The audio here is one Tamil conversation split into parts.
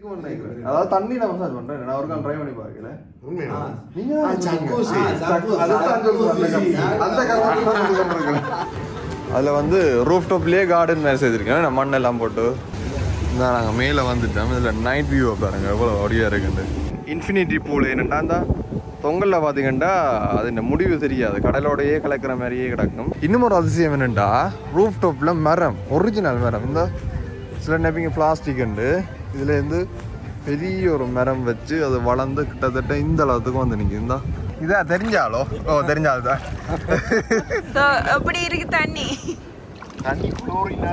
இருக்கும்னு நினைக்கிறேன். அதாவது தண்ணியில மசாஜ் பண்றேன் நான் ஒரு ட்ரை பண்ணி பார்க்கல உண்மையா நீங்க ஆ, தான் சக்கூசி. சொன்னீங்க. சக்கு- அதுதான் சொல்றேன். அந்த கருவாட்டு தான் கொண்டு வந்திருக்கிறேன். அதுல வந்து ரூஃப் டாப்லயே கார்டன் மேலே செய்திருக்கேன் நான் மண்ணெல்லாம் போட்டு இந்த நாங்கள் மேலே வந்துட்டோம் இதில் நைட் வியூ பாருங்க எவ்வளோ ஒடியா இருக்குண்டு இன்ஃபினிட்டி பூல் என்னட்டா இந்த தொங்கல்ல பார்த்தீங்கன்னா அது இந்த முடிவு தெரியாது கடலோடையே கலக்கிற மாதிரியே கிடக்கும் இன்னும் ஒரு அதிசயம் என்னண்டா ரூஃப் டாப்ல மரம் ஒரிஜினல் மரம் இந்த சில நம்பிங்க பிளாஸ்டிக் உண்டு இதுல இருந்து பெரிய ஒரு மரம் வச்சு அது வளர்ந்து கிட்டத்தட்ட இந்த அளவுக்கு வந்து நிற்குது இந்த இதா தெரிஞ்சாலோ ஓ தெரிஞ்சால்தான் So, எப்படி இருக்கு தண்ணி தண்ணி குளோரினா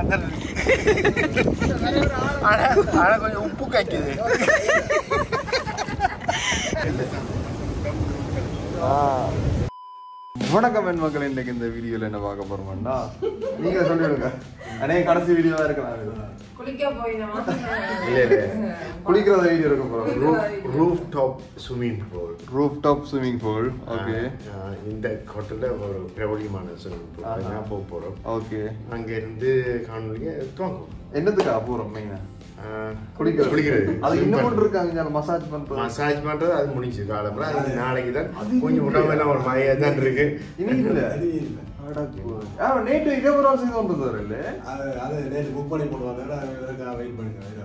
ஆனா ஆனா கொஞ்சம் உப்பு காய்க்குது வணக்கம் என் மக்கள் இன்னைக்கு இந்த வீடியோல என்ன பார்க்க போறோம்னா நீங்க சொல்லிடுங்க அனே கடைசி வீடியோவா இருக்கலாம் இது. குளிக்க போயினோம் இல்ல இல்ல குளிக்கிறத வீடியோ இருக்க போறோம் roof top swimming pool roof top swimming pool okay இந்த ஹோட்டலில் ஒரு பிரபலியமான ஸ்விம்மிங் பூல் ஆஹா. நான் போக போகிறோம் ஓகே அங்கேருந்து காணொலிங்க துவங்கும் என்னதுக்கா போறோம் மெயினா ஆஹ், குளிக்கிறது குளிக்கிறது அது இன்னும் ஒன்று இருக்காங்க மசாஜ் பண்றது மசாஜ் பண்றது அது முடிஞ்சு காலம்புற அது நாளைக்கு தான் கொஞ்சம் உடம்பெல்லாம் ஒரு மாதிரியா தான் இருக்கு இனி இல்ல அடக்கு. ஆ, நேற்று இதே ஒரு ஆள் செய்து வந்தது இல்ல அது அது நேற்று புக் பண்ணி போடுவாங்க அதுக்காக வெயிட் பண்ணுங்க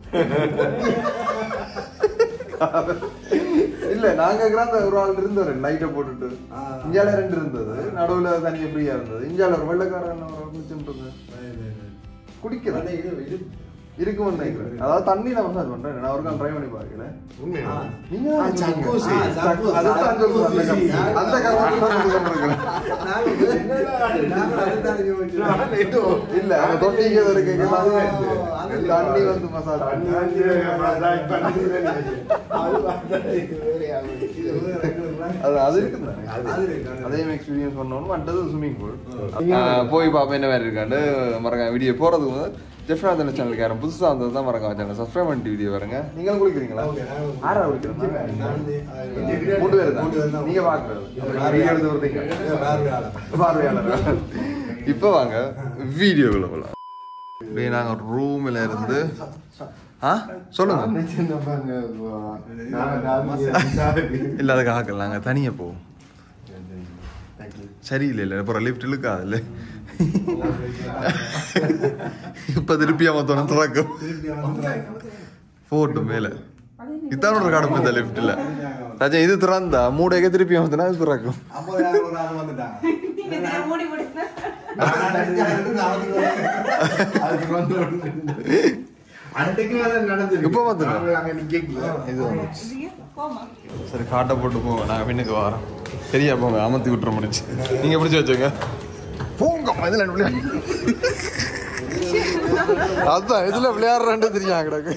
இல்ல நாங்க கிராந்த ஒரு ஆள் இருந்தாரு லைட்டை போட்டுட்டு ஆ. இஞ்சால ரெண்டு இருந்தது நடுவுல தனியா ஃப்ரீயா இருந்தது இஞ்சால ஒரு வெள்ளக்காரன் ஒரு ஆள் குளிச்சுட்டு குடிக்கிறேன் இது இது இருக்கும்னு நினைக்கிறேன் அதாவது தண்ணியில மசாஜ் பண்றேன் நான் ஒரு ட்ரை பண்ணி பார்க்கல உண்மையா ஆ. நீங்க ஆ, தான் சொன்னீங்க. சக்கூசி. ஆ, சக்கு- அதுதான் சொல்றேன். அந்த கரு- அந்த கருவாட்டு தான் கொண்டு வந்திருக்கிறேன். இல்ல அந்த தொட்டிக்கு ஒரு கேட்கலாம் தண்ணி வந்து மசாஜ் அது அது இருக்குது அது இருக்கு. அதையும் எக்ஸ்பீரியன்ஸ் பண்ணணும் மற்றது ஸ்விம்மிங் பூல் போய் பார்ப்போம் என்ன மாதிரி இருக்காண்டு மறக்காம வீடியோ போறதுக்கு முதல் ஜெஃப்னாதன சேனலுக்கு யாரும் புதுசாக வந்தது தான் மறக்காம சேனல் சப்ஸ்கிரைப் பண்ணிட்டு வீடியோ வருங்க நீங்களும் குளிக்கிறீங்களா ஓகே, நானும் ஆறா குளிக்கிறீங்களா நான் வந்து, ஆ, மூணு பேர் மூணு பேர் தான் தான். நீங்க பாக்குறது வீடியோ எடுத்து வருதீங்க பார்வையாளர். பார்வையாளர் இப்போ வாங்க வீடியோக்குள்ள போகலாம் அப்படியே நாங்க ரூம்ல இருந்து ஆ சொல்லுங்க இல்ல அதுக்கு ஆக்கல நாங்க தனியா போவோம் சரியில்லை இல்லை அப்புறம் லிஃப்ட் இழுக்காது இல்லை இப்ப திருப்பியா மொத்தம் திறக்கும் திருப்பி வந்து போட்டும் மேல இதான் ஒரு கடமை இந்த லிஃப்ட்ல ராஜா இது திறந்தா மூடையக்க திருப்பி அமர்த்தினா இது திறக்கும் ஐம்பது யாரும் ஒரு ஆள் வந்துட்டாங்க நீங்க மூடி முடிச்சு நான் அடிச்சு அடிச்சு அவனுக்கு அதுக்கு வந்து ஒண்ணு. அன்றைக்கு அது நடந்தது. இப்ப வந்துடும். நாங்க அங்க நிக்கல. இது வந்துச்சு போமா சரி காட்டை போட்டு போங்க நாங்க பின்னுக்கு வரோம் சரியா போங்க அமர்த்தி விட்டுற முடிச்சு நீங்க பிடிச்சி வச்சுங்க போங்க இதுல விளையாடு அதான் இதுல விளையாடுறான்னு தெரியும் கிடக்கு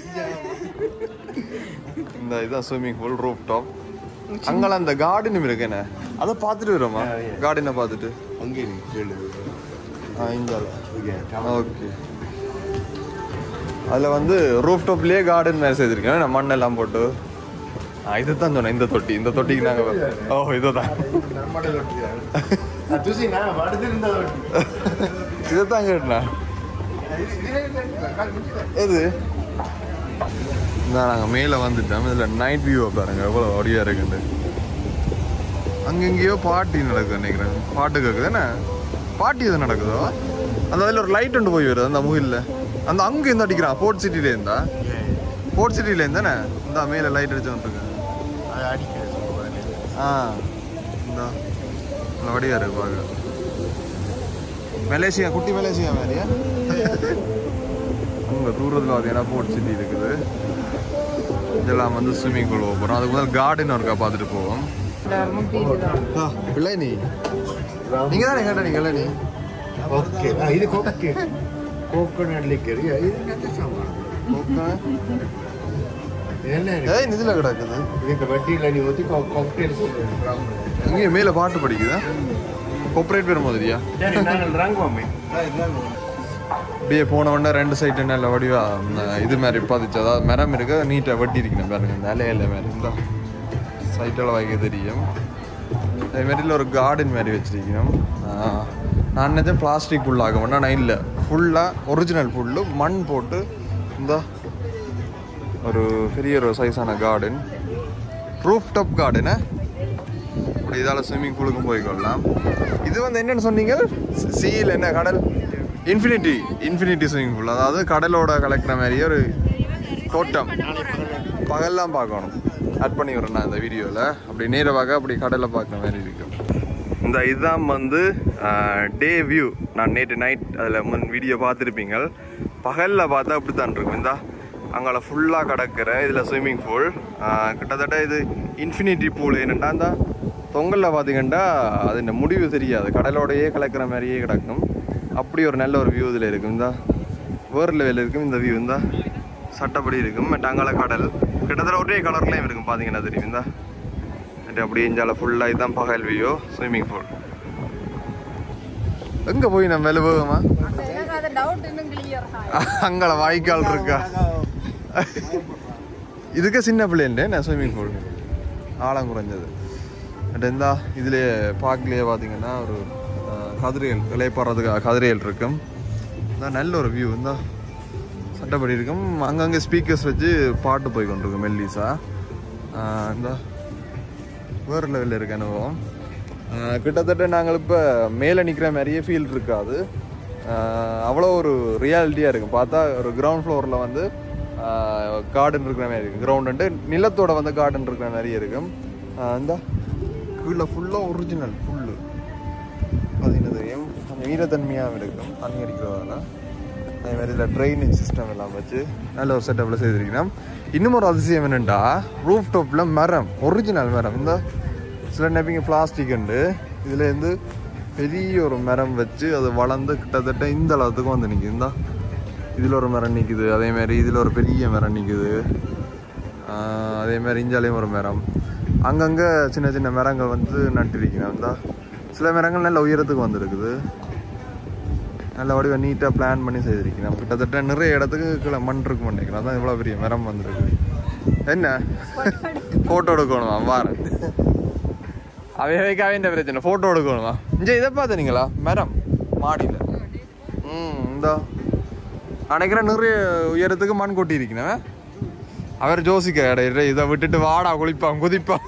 இந்த இதான் ஸ்விம்மிங் பூல் ரூப் டாப் அங்கெல்லாம் அந்த கார்டனும் இருக்கு என்ன அதை பார்த்துட்டு வரோமா கார்டனை பார்த்துட்டு அங்கே நீ கேளு. ஆ இந்தால இங்க, ஓகே அதில் வந்து ரூஃப் டாப்லேயே கார்டன் மாதிரி செய்திருக்கேன் நான் மண்ணெல்லாம் போட்டு ஆ இது தான் சொன்னேன் இந்த தொட்டி இந்த தொட்டிக்கு நாங்கள் ஓ இதை தான் நம்மட ரொட்டியா? அது தூசி நான் படுத்திருந்த ரொட்டி. இதை தான் கேட்டேன் எது இந்த நாங்கள் மேலே வந்துட்டோம் இதில் நைட் வியூவை பாருங்க எவ்வளோ ஒடியா இருக்குண்டு அங்கெங்கேயோ பார்ட்டி நடக்குது நினைக்கிறேன் பாட்டு கேட்குது என்ன பார்ட்டி எது நடக்குதோ அந்த அதில் ஒரு லைட் ஒன்று போய் வருது அந்த முகில்ல அந்த அங்கே இருந்து அடிக்கிறான் ஃபோர்ட் சிட்டில இருந்தா ஃபோர்ட் சிட்டில இருந்தானே இந்த மேலே லைட் அடிச்சு வந்துருக்கு அது அடிக்கிற சொல்லுவாங்க. ஆ இந்த நல்ல வடியா இருக்கு பார்க்க மலேசியா குட்டி மலேசியா மாதிரியா அங்கே தூரத்தில் பார்த்தீங்கன்னா ஃபோர்ட் சிட்டி இருக்குது இதெல்லாம் வந்து ஸ்விம்மிங் பூல் போகிறோம் அதுக்கு முதல் கார்டன் ஒருக்கா பார்த்துட்டு போவோம் பிள்ளை நீ நீங்க தானே கேட்ட நீங்க நீ ஓகே ஆ, இது கோக்கு கோகோனட் லிக்கர் இது என்னத்த சாமான் என்ன இருக்கு? ஏய் நிதில கிடக்குது இதுக்கு வட்டியில் நீ ஊற்றி காக்டெயில் இங்கே மேலே பாட்டு படிக்குதா கொப்பரேட் பேர் மாதிரியா நாங்கள் ரங்குவோமே அப்படியே போன உடனே ரெண்டு சைடு நல்ல வடிவா இந்த இது மாதிரி பதிச்சு அதாவது மரம் இருக்கு நீட்டாக வெட்டி இருக்கணும் பாருங்க இந்த இலையில மாதிரி இந்த சைட்டில் வைக்க தெரியும் அதே மாதிரில ஒரு கார்டன் மாதிரி வச்சிருக்கணும் ஆஹ், நான் நினைச்சேன் பிளாஸ்டிக் ஃபுல்லாக ஆனால் நான் இல்லை ஃபுல்லாக ஒரிஜினல் ஃபுல்லு மண் போட்டு இந்த ஒரு பெரிய ஒரு சைஸான கார்டன் ரூஃப் டாப் கார்டனு அப்படி இதால் ஸ்விம்மிங் பூலுக்கும் போய்க்கொள்ளலாம் இது வந்து என்னன்னு சொன்னீங்க சீல் என்ன கடல் இன்ஃபினிட்டி இன்ஃபினிட்டி ஸ்விம்மிங் பூல் அதாவது கடலோட கலக்கிற மாதிரியே ஒரு தோட்டம் பகல்லாம் பார்க்கணும் ஆட் பண்ணி விடுறேன் நான் இந்த வீடியோவில் அப்படி நேர பார்க்க அப்படி கடலை பார்க்குற மாதிரி இருக்கும் இந்த இதுதான் வந்து டே வியூ நான் நேற்று நைட் அதில் முன் வீடியோ பார்த்துருப்பீங்க பகலில் பார்த்தா அப்படி தான் இருக்கும் இந்த அங்கே ஃபுல்லாக கிடக்கிற இதில் ஸ்விம்மிங் பூல் கிட்டத்தட்ட இது இன்ஃபினிட்டி பூல் என்னென்னா இந்த தொங்கலில் பார்த்தீங்கன்னா அது இந்த முடிவு தெரியாது கடலோடையே கலக்கிற மாதிரியே கிடக்கும் அப்படி ஒரு நல்ல ஒரு வியூ இதில் இருக்கும் இந்த வேறு லெவலில் இருக்கும் இந்த வியூ இந்த சட்டப்படி இருக்கும் பட் அங்கால கடல் கிட்டத்தட்ட ஒரே கலர்லேயும் இருக்கும் பார்த்தீங்கன்னா தெரியும் இந்த அண்ட் அப்படியே இஞ்சால ஃபுல்லாக இதுதான் பகல் வியூ ஸ்விம்மிங் பூல் எங்கே போய் நம்ம வெளில போவோமா எனக்கு அது டவுட் இன்னும் கிளியர் அங்கே வாய்க்கால் இருக்கா இதுக்கு சின்ன பிள்ளைன்ட்டு நான் ஸ்விம்மிங் பூல் ஆழம் குறைஞ்சது பட் இந்த இதுலேயே பார்க்லேயே பார்த்தீங்கன்னா ஒரு அஹ், கதிரையல் இலைப்பாடுறதுக்கு கதிரையல் இருக்கும் இதான் நல்ல ஒரு வியூ இந்த சட்டப்படி இருக்கும் அங்கங்கே ஸ்பீக்கர்ஸ் வச்சு பாட்டு போய் கொண்டிருக்கும் மெல்லிஸா இந்த வேறு லெவலில் இருக்க அனுபவம் ஆஹ் கிட்டத்தட்ட நாங்கள் இப்போ மேலே நிற்கிற மாதிரியே ஃபீல் இருக்காது ஆஹ் அவ்வளோ ஒரு ரியாலிட்டியாக இருக்கும் பார்த்தா ஒரு கிரவுண்ட் ஃப்ளோரில் வந்து கார்டன் இருக்கிற மாதிரி இருக்கும் கிரவுண்டு நிலத்தோட வந்து கார்டன் இருக்கிற மாதிரியே இருக்கும் ஆஹ் இந்த கீழே ஃபுல்லாக ஒரிஜினல் புல்லு அது என்ன தெரியும் கொஞ்சம் ஈரத்தன்மையாகவும் இருக்கும் தண்ணி அடிக்கிறதால அதே மாதிரி இதில் ட்ரைனேஜ் சிஸ்டம் எல்லாம் வச்சு நல்ல ஒரு செட்டப்பில் செய்திருக்கணும் இன்னும் ஒரு அதிசயம் என்னென்னா ரூஃப் டாப்பில் மரம் ஒரிஜினல் மரம் இந்த சில நேப்பிங்க பிளாஸ்டிக் உண்டு இதுல இருந்து பெரிய ஒரு மரம் வச்சு அது வளர்ந்து கிட்டத்தட்ட இந்த அளவுக்கு வந்து நிற்குது இந்த இதில் ஒரு மரம் நிற்குது அதே மாதிரி இதில் ஒரு பெரிய மரம் நிற்குது அதே மாதிரி இஞ்சாலையும் ஒரு மரம் அங்கங்கே சின்ன சின்ன மரங்கள் வந்து நட்டிருக்கணும் இந்த சில மரங்கள் நல்ல உயரத்துக்கு வந்திருக்குது நல்ல வடிவ நீட்டாக பிளான் பண்ணி செய்திருக்கணும் கிட்டத்தட்ட நிறைய இடத்துக்கு கீழே மண் இருக்கு நினைக்கிறேன் அதான் இவ்வளோ பெரிய மரம் வந்திருக்கு என்ன ஃபோட்டோ எடுக்கணுமா வாரேன் அவையவைக்காவே இந்த பிரச்சனை ஃபோட்டோ எடுக்கணுமா இங்கே இதை பார்த்துனீங்களா மரம் மாடியில் ம் இந்த நினைக்கிறேன் நிறைய உயரத்துக்கு மண் கொட்டி இருக்கணும் அவர் ஜோசிக்க இடையில இதை விட்டுட்டு வாடா குளிப்பான் குதிப்பான்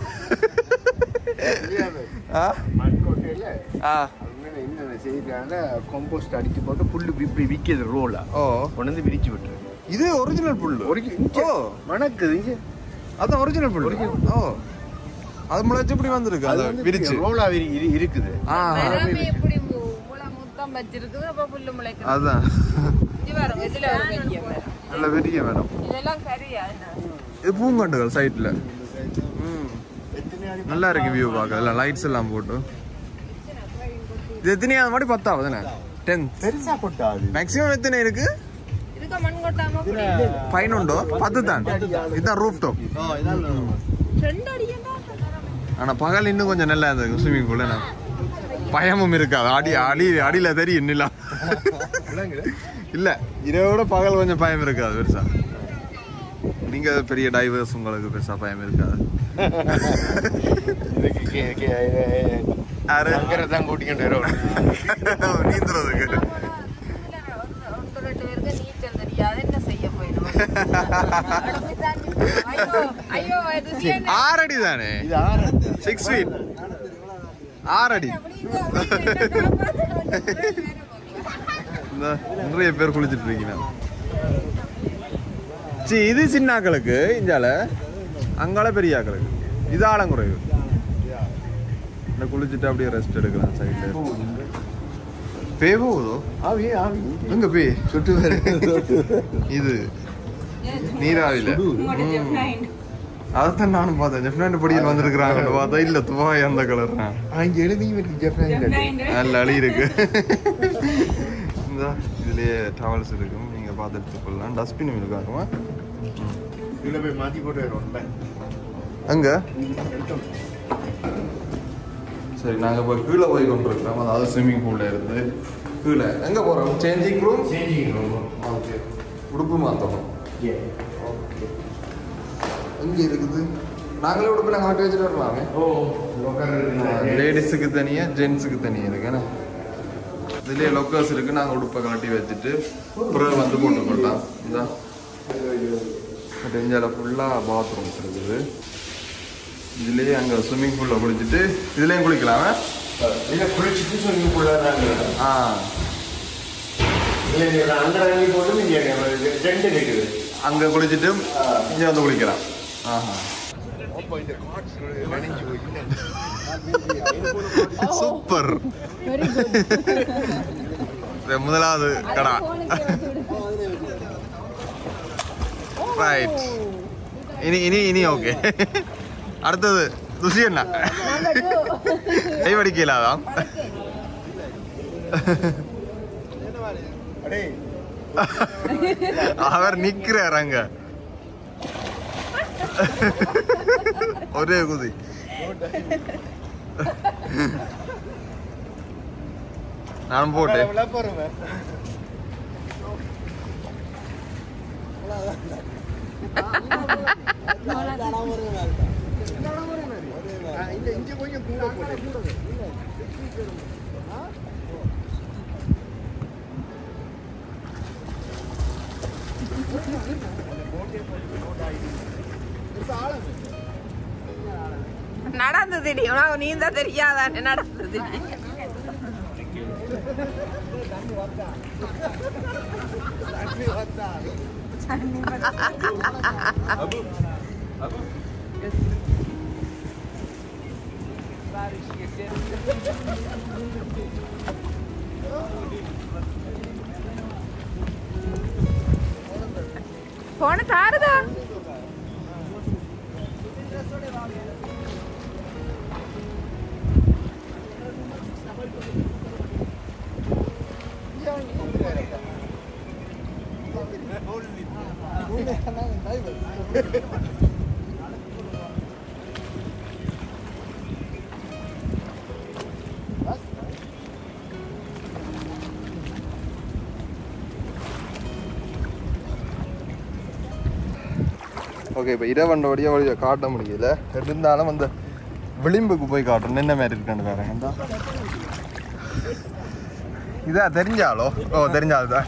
ஆ மண்கோட்டையில் ஆ என்ன செய்யறாங்க கம்போஸ்ட் அடிச்சு போட்டு புல்லு இப்படி விற்கிது ரோலா ஓ கொண்டு வந்து விரிச்சு விட்டுரு இது ஒரிஜினல் புல்லு ஒரு ஓ மணக்குது இங்க அதான் ஒரிஜினல் புல்லு ஓ அது முளைச்சு இப்படி வந்திருக்கு அது அது வந்து விரிச்சு ரோலா விரி இரு- இருக்குது ஆ மரமே எப்படி மு- முளை முத்தம் வச்சிருக்குது அப்ப புல்லு முளைக்குது அதான் இது பாருங்க இதுல ஒரு பெரிய மரம் நல்ல பெரிய மேடம் இதெல்லாம் கரியா என்ன இது பூங்கண்டுகள் சைட்ல ம் நல்லா இருக்கு வியூ பார்க்க எல்லாம் லைட்ஸ் எல்லாம் போட்டு இது எத்தனையாவது மாடி பத்தாவது தானே டென்த் பெருசா போட்டா அது மேக்ஸிமம் எத்தனை இருக்கு இதுக்கு மண் கொட்டாம அப்படி பதினொண்டோ பத்து தான் இதுதான் ரூஃப் டாப் ரெண்டு அடிக்கண்டா ஆனா பகல் இன்னும் கொஞ்சம் நல்லா இருந்தது ஸ்விம்மிங் பூல் என்ன பயமும் இருக்காது அடி அடி அடியில தெரியும் நிலா இல்ல இதோட பகல் கொஞ்சம் பயம் இருக்காது பெருசா நீங்க பெரிய டைவர்ஸ் உங்களுக்கு பெருசா பயம் இருக்காது இதுக்கு கே- கே- யாரு சங்கரை தான் கூட்டிக்கிட்டு வரும் நீந்துறதுக்கு ஒன்று ரெண்டு பேருக்கு நீச்சல் தெரியாது என்ன செய்ய போயிடும் ஐயோ ஐயோ இது சீன- ஆறடி தானே இது ஆறு சிக்ஸ் ஃபீட் ஆறடி இந்த நிறைய பேர் குளிச்சிட்டு இருக்கீங்க சி இது சின்ன ஆக்களுக்கு இஞ்சால அங்கால பெரிய ஆக்களுக்கு இது ஆழம் குறைவு இந்த குளிச்சுட்டு அப்படியே ரெஸ்ட் எடுக்கலாம் சைட்ல பே போகுதோ ஆவி ஆவி எங்க பே சுட்டு வேறு இது நீராவில ம். அதைத்தான் நானும் பார்த்தேன் ஜெஃப்னாண்ட் படியில் வந்திருக்கிறாங்கன்னு பார்த்தா இல்ல துவாய் அந்த கலர் அங்கே எழுதி இருக்கு ஜப்பான் நல்ல அழி இருக்கு இந்த இதுலயே டவல்ஸ் இருக்கும் நீங்க பார்த்து எடுத்துக்கொள்ளலாம் டஸ்ட்பின் இருக்காக்குமா இதில் போய் மாற்றி போட்டு வரும் அங்க சரி நாங்க இப்போ கீழே போய் கொண்டிருக்கிறோம் அதாவது ஸ்விம்மிங் பூல்ல இருந்து கீழே எங்க போறோம் சேஞ்சிங் ரூம் சேஞ்சிங் ரொம்ப ஓகே உடுப்பு மாத்தணும் எங்க இருக்குது நாங்களே உடுப்பு நாங்கள் மாட்டி வச்சுட்டு வரலாமே ஓ லோக்கர் இருக்கு லேடிஸுக்கு தனியா ஜென்ஸுக்கு தனியா இருக்கு என்ன இதுலயே லொக்கர்ஸ் இருக்கு நாங்க உடுப்பை கழட்டி வச்சுட்டு பிறகு வந்து போட்டுக்கொள்ளலாம் இந்த பட் இந்தியாவில் ஃபுல்லாக பாத்ரூம்ஸ் இருக்குது இதுலேயே அங்கே ஸ்விம்மிங் பூலில் குளிச்சுட்டு இதுலேயும் குளிக்கலாமா இல்லை குளிச்சுட்டு சொல்லி போடாதாங்க ஆ இல்லை நீங்கள் அங்கே இறங்கி போட்டு இங்கே ரெண்டு இருக்குது அங்கே குளிச்சுட்டு இங்கே வந்து குளிக்கலாம் ஆஹா சூப்பர் இது முதலாவது கடா ரைட் இனி இனி இனி ஓகே அடுத்தது துஷி என்ன கைவடிக்கலாதான் அவர் நிக்கிறார் அங்க ஒரே குதி நான் போட்டேன் நடந்தது உனக்கு நீந்த தெரியாதானே நடந்தது போன தாருதா ஓகே இப்போ இரவண்ட வழியாக வழியை காட்ட முடியல இருந்தாலும் அந்த விளிம்புக்கு போய் காட்டணும் என்ன மாதிரி இருக்குன்னு வேற இந்தா. இதா தெரிஞ்சாலோ ஓ தெரிஞ்சால்தான்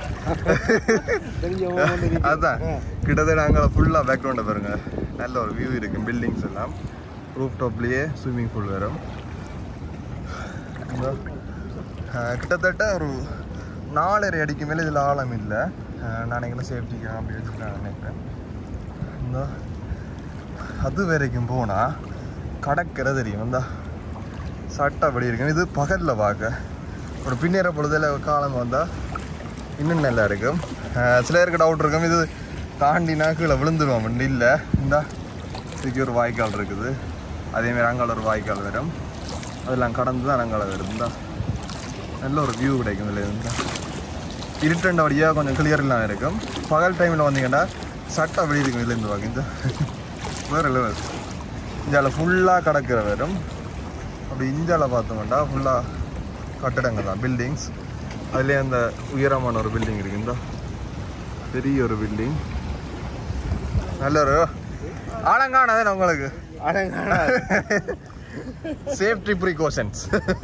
அதான் கிட்டத்தட்ட அங்கே ஃபுல்லாக பேக்ரவுண்டை பாருங்க நல்ல ஒரு வியூ இருக்கு பில்டிங்ஸ் எல்லாம் ரூஃப் டாப்லேயே ஸ்விம்மிங் பூல் வரும் இந்தா. அஹ், கிட்டத்தட்ட ஒரு நாலரை அடிக்கு மேலே இதில் ஆழம் இல்லை நான் எங்களை சேஃப்டிக்காக அப்படி வச்சுருக்கேன் நினைக்கிறேன் இந்த அது வரைக்கும் போனால் கடற்கரை தெரியும் இந்த சட்டை அப்படி இருக்கும் இது பகலில் பார்க்க ஒரு பின்னேற பொழுதில் காலம் வந்தால் இன்னும் நல்லா இருக்கும் அஹ் சில பேருக்கு டவுட் இருக்கும் இது தாண்டினா கீழே விழுந்துருவோம் இல்லை இந்த இதுக்கு ஒரு வாய்க்கால் இருக்குது அதேமாதிரி அங்கால ஒரு வாய்க்கால் வரும் அதெல்லாம் கடந்து தான் அங்கால வரும் இந்த நல்ல ஒரு வியூ கிடைக்கும் இதில் இருந்தா இருட்டண்ட வழியாக கொஞ்சம் கிளியர் இல்லாமல் இருக்கும் பகல் டைமில் வந்தீங்கன்னா சட்டை வெளியே இருக்கும் இதுலேருந்து பார்க்க இந்த வேறு லெவல் இந்தியாவில் ஃபுல்லாக கடற்கரை வரும் அப்படி இந்தியாவில் பார்த்தோம்னா ஃபுல்லாக கட்டடங்கள் தான் பில்டிங்ஸ் அதுலேயே அந்த உயரமான ஒரு பில்டிங் இருக்கு இந்த பெரிய ஒரு பில்டிங் நல்ல ஒரு ஆழங்கானது உங்களுக்கு சேஃப்டி ப்ரிகாஷன்ஸ்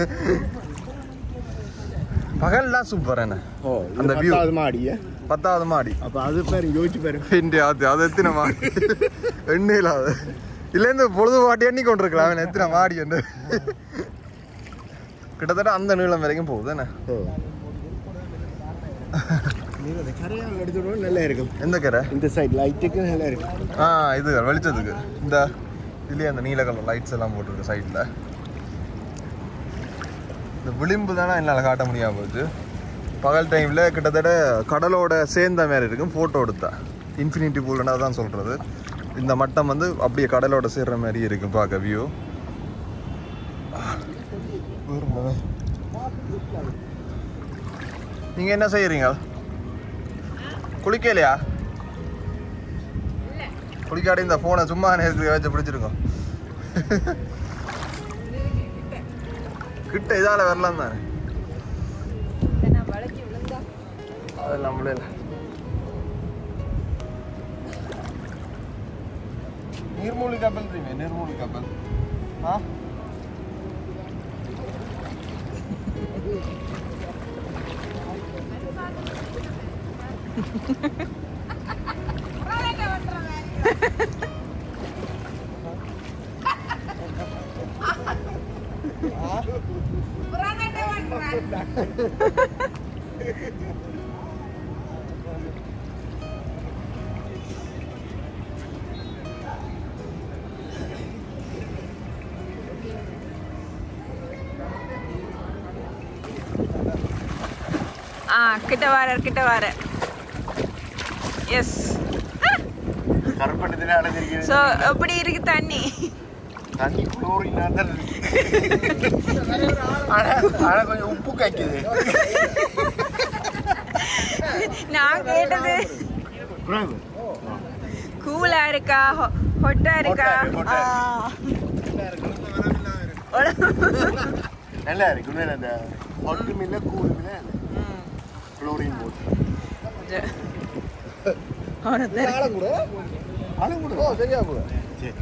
பகல்லாம் சூப்பர் என்ன ஓ அந்த view. மாடியா பத்தாவது மாடி அப்போ அது பேர் யோசிச்சு பாரு இந்தியா அது அது எத்தனை மாடி எண்ணில அது இல்லைந்து பொழுது மாட்டி எண்ணி கொண்டிருக்கலாம் அவன் எத்தனை மாடி என்று கிட்டத்தட்ட அந்த நீளம் வரைக்கும் போகுது என்ன ஓ நீங்க அந்த கரையால் எடுத்துடும் நல்லா இருக்கும் எந்த கரை இந்த சைடு லைட்டுக்கு நல்லா இருக்கும் ஆ இது வெளிச்சத்துக்கு இந்த இதுலயே அந்த நீல கலர் லைட்ஸ் எல்லாம் போட்டிருக்கு சைடில் இந்த விளிம்பு தானே என்னால் காட்ட முடியாம போச்சு பகல் டைமில் கிட்டத்தட்ட கடலோட சேர்ந்த மாதிரி இருக்கும் ஃபோட்டோ எடுத்தா இன்ஃபினிட்டி பூல்னா தான் சொல்கிறது இந்த மட்டம் வந்து அப்படியே கடலோட சேர்ற மாதிரி இருக்கும் பார்க்க வியூ நீங்கள் என்ன செய்யறீங்க குளிக்கலையா குளிக்காடி இந்த ஃபோனை சும்மா நேரத்துக்கு வச்சு பிடிச்சிருக்கோம் கிட்ட இதால வரலாம் தானே நான் வளைச்சு விழுந்தா அதெல்லாம் முடியல நீர்மூழ்கி கப்பல் தெரியுமே நீர்மூழ்கி கப்பல் ஆ ஆ கிட்ட வர கிட்ட வர எஸ் கருப்பட்டத்திலே அடைஞ்சிருக்கிறது ஸோ எப்படி இருக்கு தண்ணி தண்ணி குளோரின் தான் ஆனா ஆனா கொஞ்சம் உப்பு காய்க்குது நான் கேட்டது புரியுது கூலா இருக்கா ஹொட்டா இருக்கா Hot ஆ ஆ. இருக்கு, hot நல்லா இருக்கு உண்மையில அந்த ஒட்டு மில்ல கூடு மில்ல ம். குளோரின் போட்டு ஜ- ஒருத்தர் ஆழம் கூட ஆளும் கூட ஓ சரியா கூட சரி.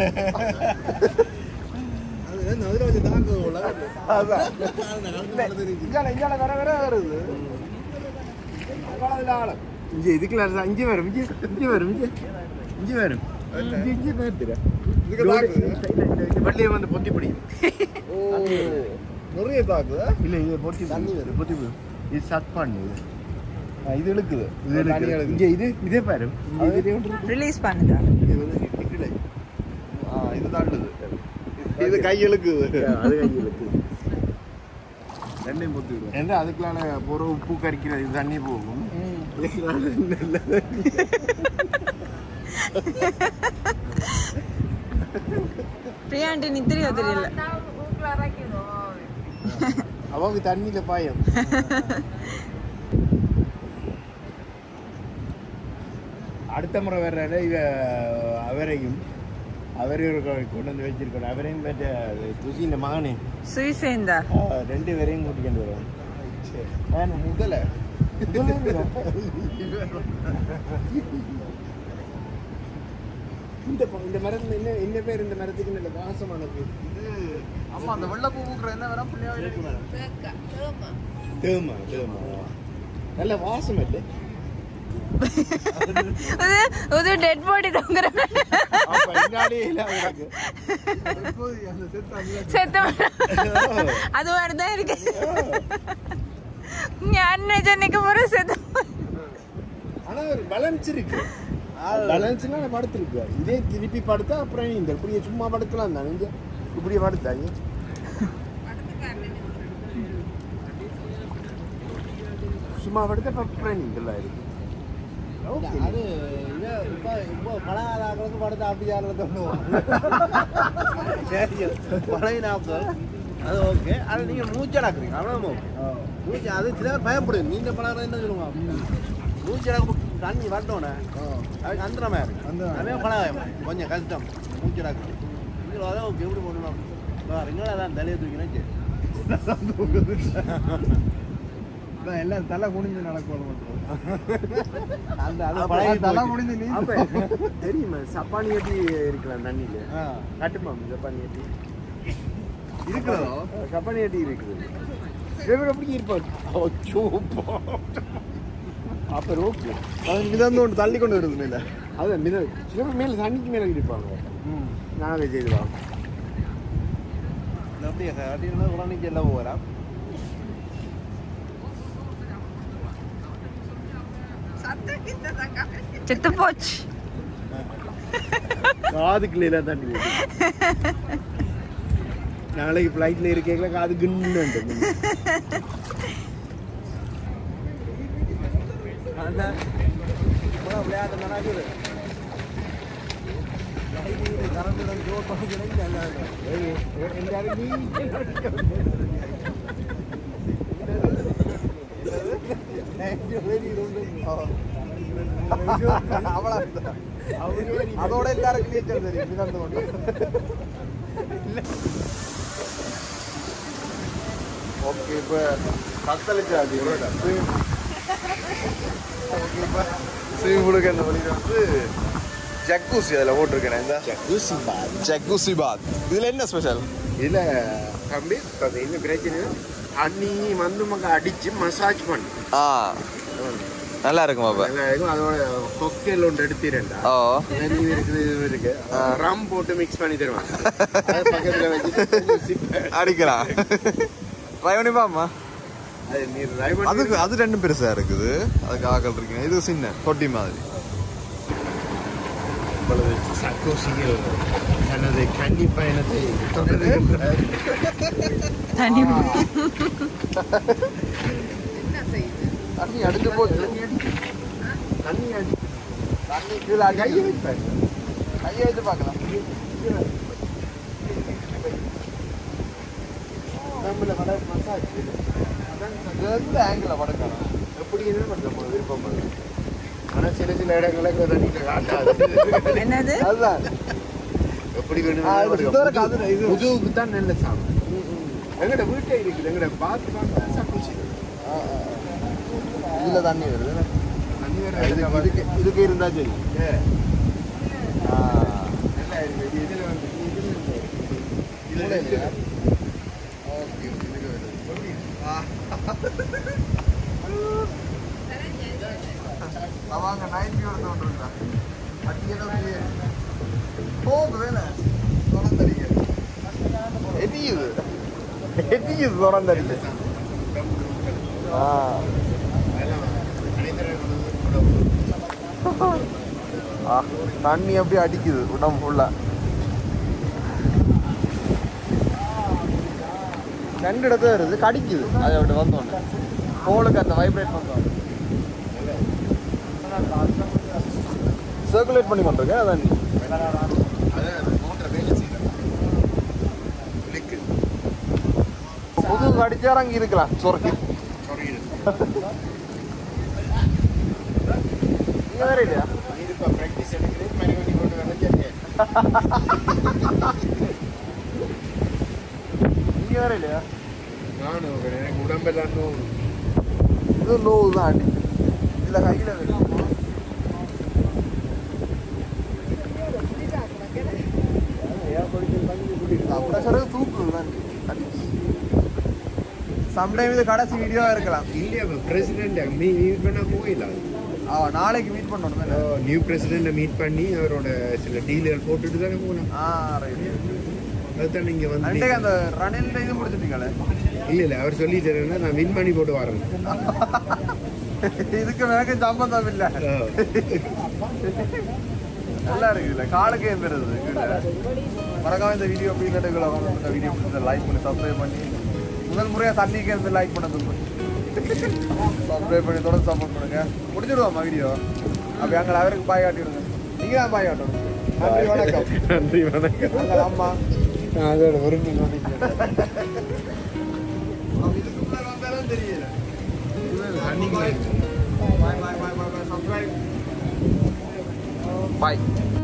அது என்ன, அதுல வச்சு தாக்குது போல. அதான் அந்த காலத்துல நடந்துருக்கு. இங்கால இங்கால வர வர வருது அங்கால ஆழம் இங்க இதுக்குள்ள இருந்தா இங்க வரும் இங்க இங்க வரும் இங்க இங்க வரும் இங்க இங்க நேர்த்துற இதுக்கு தாக்குது இந்த வள்ளியை வந்து பொத்தி பிடிக்கும் ஓ நிறைய தாக்குதா இல்ல இது பொத்தி தண்ணி வரும் பொத்தி வரும் இது சட் பண்ணு இது ஆ, இது இழுக்குது இது தண்ணி இருக்கு. இழுக்குது இங்க இது இதே பாரு இங்க அது- இதே ஒன்று இருக்கு. ரிலீஸ் பண்ணுதா இது வந்து நிக்கல. ஆ இது தள்ளுது இது கை இழுக்குது அது கையில் இருக்கு ரெண்டையும் பொத்தி விடும் ஏன்னா அதுக்குள்ளான பொற உப்பு கறிக்கிறது இது தண்ணி போகும் இதுக்குள்ளான நல்ல தண்ணி. பிரியாண்டி நீ தெரியோ தெரியல அவங்க தண்ணியில பாயம் அடுத்த முறை வர்றாரு இவ அவரையும் அவரையும் கொண்டு வந்து வச்சிருக்கணும் அவரையும் பெற்ற துசியின் மகனே சுயசேந்தா ஆ, ரெண்டு பேரையும் கூட்டிட்டு வருவாங்க முதல இந்த ப- இந்த மரத்துல என்ன என்ன பேர் இந்த மரத்துக்கு நல்ல வாசமான பேர் ஆமா அந்த வெள்ளப்பூ பூக்குற என்ன வேற புள்ளியா தேமா தேமா நல்ல வாசம் இல்லை இது இது டெட் பாடி தொங்குற அப்ப பின்னாடியே இல்ல அவனுக்கு செத்த அது மாதிரி தான் இருக்கு ഞാൻ ചെന്നൈക്ക് പോற செத்த ஆனா ஒரு பேலன்ஸ் இருக்கு பேலன்ஸ்னா நான் படுத்திருக்கு இதே திருப்பி படுத்தா அப்புறம் இந்த இப்படியே சும்மா படுக்கலாம் தானே இங்க இப்படியே படுத்தாங்க சும்மா படுத்தா அப்புறம் நீங்களாம் இருக்கு அது இது இப்ப இப்போ பழகாதாக்களுக்கு படுத்து அப்படி யாரும் தோணுவோம் சரி பழைய நாட்கள் அது ஓகே அது நீங்க மூச்சடாக்குறீங்க அவ்வளோ மூச்சு அது சில பயப்படுது நீங்க பழகிறது என்ன சொல்லுவாங்க மூச்சடாக்கு தண்ணி வரட்டோன்னே அதுக்கு அந்தரமா இருக்கு அந்த- அதே பழகாயம் கொஞ்சம் கஷ்டம் மூச்சடாக்கு நீங்கள் அதை ஓகே எப்படி பண்ணணும் எங்களை அதான் தலையை தூக்கினேன் சரி எல்லாம் தலை குனிஞ்சு நடக்கணும் அந்த அது அப்ப பழகி தலை போச்சு. குனிஞ்சு நீ அப்ப தெரியுமா சப்பானி கட்டி இருக்கலாம் தண்ணியில ஆ. கட்டுமா சப்பானி கட்டி இருக்கிறதோ சப்பானி கட்டி இருக்குது இவன் எப்படி இருப்பான் அச்சோ அப்ப ஓகே அவன் மிதந்து ஒன்று தள்ளி கொண்டு வருது மேல அது மித சில மேல தண்ணிக்கு மேல இருப்பாங்க நாங்கள் செய்துவாங்க அப்படியே அப்படின்னா உடனே எல்லாம் போகிறான் செத்து போச்சு காதுக்குள்ள தண்ணி நாளைக்கு ஃப்ளைட்ல இருக்கீங்களா காது கின்னு விளையாட்டு நடக்குது கரண்ட் ஜோர் பண்ணிக்கிறேன் அதோட எல்லாருக்கும் நீச்சல் தெரியும் மிதந்து கொண்டு ஓகே இப்போ கத்தளிச்சாச்சு ஓகே இப்போ ஸ்விமிங் பூலுக்கு அந்த வழியில் வந்து ஜக்கூசி அதில் போட்டிருக்கேன் இந்த ஜக்கூசி பாத் இதில் என்ன ஸ்பெஷல் இதுல தம்பி அது என்ன பிரச்சனை தண்ணி வந்து மக்க அடிச்சு மசாஜ் பண்ணு ஆ நல்லா இருக்குமா அப்போ நல்லா இருக்கும் அதோட கொக்கையில் ஒன்று எடுத்துறேன்டா ஓ நெல்லி இருக்குது இது இருக்கு ரம் போட்டு மிக்ஸ் பண்ணி தருவாங்க அது பக்கத்துல வச்சு sip. அடிக்கலாம் ட்ரை பண்ணி பாம்மா அது நீ drive பண்ணி- அதுக்கு அது ரெண்டும் பெருசா இருக்குது அதுக்கு ஆக்கள் இருக்கீங்க இது சின்ன தொட்டி மாதிரி இப்பொழுது சர்க்கோசிகள் தனது கன்னி பயணத்தை தொடர்கின்றார் என்ன செய்யுது தண்ணி அடிச்சு போச்சு தண்ணி அடி தண்ணி கீழே கையை வைப்பாரு கையை வச்சு பார்க்கலாம் நம்மள வட மசாஜ் எந்த ஆங்கிள் படுக்கலாம் எப்படி என்ன நம்ம விருப்பம் பண்ணுறோம் ஆனால் சில சில இடங்களுக்கு தண்ணியில் காட்டாது என்னது அதுதான் எப்படி ஆ, இது சுத்தர காது இது. முதுகுக்கு தான் நல்ல சாமி எங்கட வீட்டை இருக்குது எங்கட பார்த்து பார்த்து சக்குச்சி இதுல தண்ணி வருது தண்ணி வேற இதுக்கு இதுக்கு இதுக்கு- இதுக்கு இருந்தா சரி ஆ. நல்லா இருக்கு இதுல வந்து இதுல வந்து இதுல இதுல இல்லையா? இருக்கு. ஓகே இதுக்கு வருது ஆ. அவங்க நைட் வியூ எடுத்து வந்துருக்கா அடிக்கடி போகுது வேலை தொடர்ந்தடிக்க எரியுது எரியுது தொடர்ந்தடிக்க ஆ அதெல்லாம் அனைத்து கூட ஆ, தண்ணி அப்படியே அடிக்குது உடம்பு ஃபுல்லா ரெண்டு இடத்துல வருது கடிக்குது அது அப்படி வந்தோடனே கோலுக்கு அந்த வைப்ரேட் வந்தோம் சர்க்குலேட் பண்ணி கொண்டிருக்கேன் அதான் நீ அதான் மோட்டர் வேலை செய்யலாம் லிக்கு புது கடிச்சாரம் அங்கே இருக்கலாம் சொரக்கி சொரியுது நீங்க வேற இல்லையா இருப்பா ப்ராக்டிஸ் எடுக்கிறேன் மணி மணி கொண்டு வர கேட்க நீங்க வேற இல்லையா நானும் எனக்கு உடம்பெல்லாம் நோவு இது நோவு தான் அடி இதில் கையில் வரும் ப்ரெஷருக்கு தூக்குது தான் சம்டைம் இது கடைசி வீடியோவாக இருக்கலாம் இந்தியா பிரசிடென்ட் மீட் பண்ண போயிடலாம் அவ நாளைக்கு மீட் பண்ணணும் தானே நியூ பிரசிடென்ட்டை மீட் பண்ணி அவரோட சில டீலர் போட்டுட்டு தானே போகலாம் ஆ ரைட் அதுதான் நீங்க வந்து அன்றைக்கு அந்த ரணில் இது முடிச்சிட்டீங்களே இல்ல இல்ல அவர் சொல்லிட்டாருன்னா நான் வின் பண்ணி போட்டு வரேன் இதுக்கு எனக்கு சம்பந்தம் இல்லை நல்லா இருக்குல்ல காலுக்கு எந்திருது மறக்காம இந்த வீடியோ பீரியடுகளை வந்து இந்த வீடியோ பிடிச்ச லைக் பண்ணி சப்ஸ்கிரைப் பண்ணி முதல் முறையாக தண்ணிக்கு இருந்து லைக் பண்ணது சப்ஸ்கிரைப் பண்ணி தொடர்ந்து சப்போர்ட் பண்ணுங்க முடிச்சிடுவோம்மா வீடியோ அப்படி அங்கே அவருக்கு பாய் காட்டி விடுங்க நீங்க தான் பாய் காட்டணும் நன்றி வணக்கம் நன்றி வணக்கம் அங்கே அம்மா அதோட விரும்பி நோண்டிக்கிறேன் இதுக்குள்ள வந்தாலும் தெரியல தண்ணிக்குள்ள இருக்கு பாய் பாய் பாய் பாய் பாய் சப்ஸ்கிரைப் பாய்